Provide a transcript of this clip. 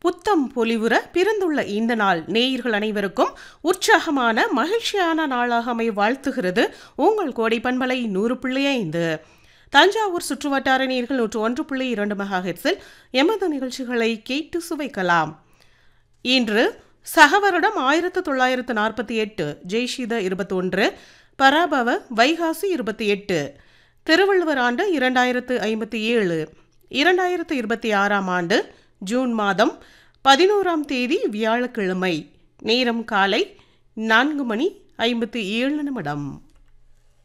புத்தம் பொலிவுற பிறந்துள்ள இந்த நாள் நேயர்கள் அனைவருக்கும் உற்சாகமான மகிழ்ச்சியான நாளாக அமைய வாழ்த்துகிறது உங்கள் கோடை பண்பலை நூறு புள்ளி ஐந்து தஞ்சாவூர் சுற்றுவட்டார நேர்கள் நூற்று ஒன்று புள்ளி இரண்டு மெகா ஹெர்ட்ஸில் எமது நிகழ்ச்சிகளை கேட்டு சுவைக்கலாம் இன்று சகவருடம் ஆயிரத்து தொள்ளாயிரத்து நாற்பத்தி எட்டு ஜெய்ஷித இருபத்தொன்று பராபவ வைகாசி இருபத்தி எட்டு திருவள்ளுவர் ஆண்டு இரண்டாயிரத்து ஐம்பத்தி ஏழு இரண்டாயிரத்து இருபத்தி ஆறாம் ஆண்டு ஜூன் மாதம் பதினோராம் தேதி வியாழக்கிழமை நேரம் காலை நான்கு மணி ஐம்பத்தி ஏழு நிமிடம்